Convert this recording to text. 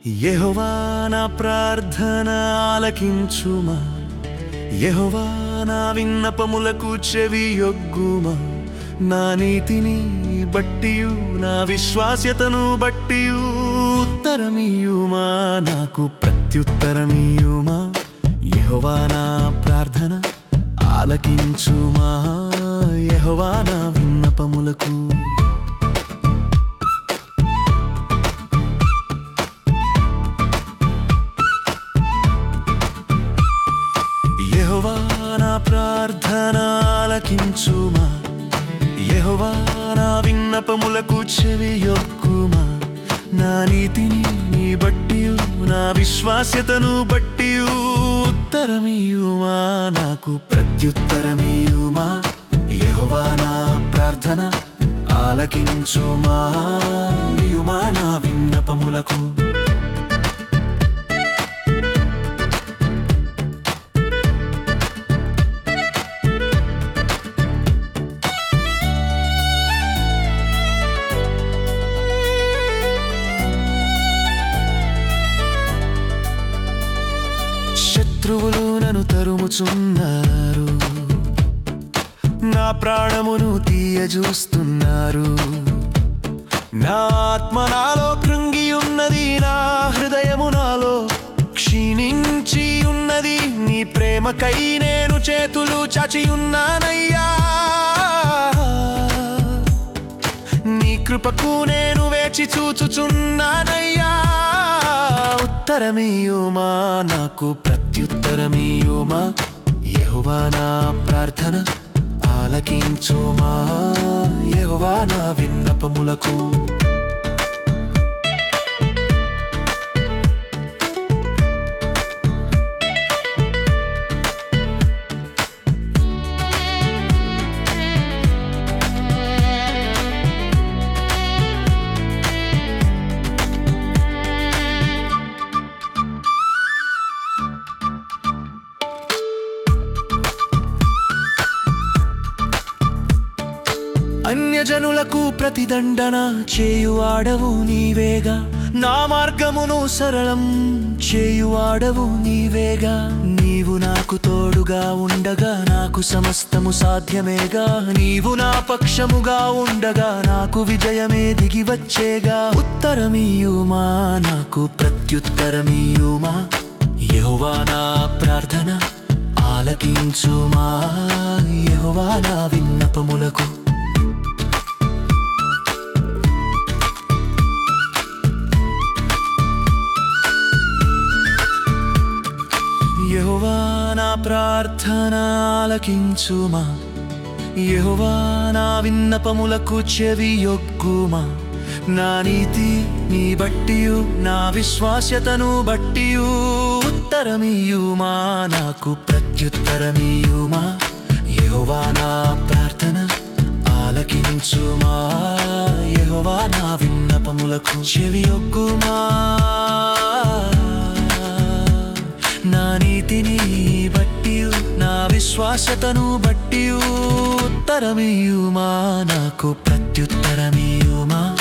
యెహోవా నా ప్రార్థన ఆలకించుమా యెహోవా నా విన్నపములకు చెవి యొగ్గుమా నా నీతిని బట్టియు నా విశ్వాస్యతను బట్టియు ఉత్తరమీయుమా నాకు ప్రత్యుత్తరమీయుమా యెహోవా నా ప్రార్థన ఆలకించుమా యెహోవా నా విన్నపములకు యెహోవా నా ప్రార్థన ఆలకించుమా యెహోవా నా విన్నపములకు చెవి యొక్కుమా నా నీతిని నీ బట్టియు నా విశ్వాస్యతను బట్టియు ఉత్తరమీయుమా నాకు ప్రత్యుత్తరమీయుమా యెహోవా నా ప్రార్థన ఆలకించుమా ఇయుమా నా విన్నపములకు శత్రువులు నన్ను తరుముచున్నారు నా ప్రాణమును తీయజూస్తున్నారు నా ఆత్మ నాలో కృంగి ఉన్నది నా హృదయము నాలో క్షీణించి ఉన్నది నీ ప్రేమకై నేను చేతులు చాచి ఉన్నానయ్యా నీ కృపకు నేను వేచి చూచుచున్నానయ్యా ఉత్తరమీయుమా నాకు ప్రత్యుత్తరమీయుమా యెహోవా నా ప్రార్థన ఆలకించుమా యెహోవా నా విన్నపములకు అన్యజనులకు ప్రతిదండన చేయువాడవు నీవేగా నా మార్గమును సరళం చేయువాడవు నీవేగా నీవు నాకు తోడుగా ఉండగా నాకు సమస్తము సాధ్యమేగా నీవు నా పక్షముగా ఉండగా నాకు విజయమే దిగి వచ్చేగా ఉత్తరమీయుమా నాకు ప్రత్యుత్తరమీయుమా యెహోవా నా ప్రార్థన ఆలకించుమా యెహోవా నా విన్నపములకు యెహోవా నా ప్రార్థన ఆలకించుమా యెహోవా నా విన్నపములకు చెవి యొగ్గుమా నా నీతి నీ బట్టియు నా విశ్వాస్యతను బట్టియు ఉత్తరమీయుమా నాకు ప్రత్యుత్తరమీయుమా యెహోవా నా ప్రార్థన ఆలకించుమా యెహోవా నా విన్నపములకు చెవి యొగ్గుమా నా నీతిని బట్టి నా విశ్వాసతను బట్టి ఉత్తరమీయుమా నాకు ప్రత్యుత్తరమీయుమా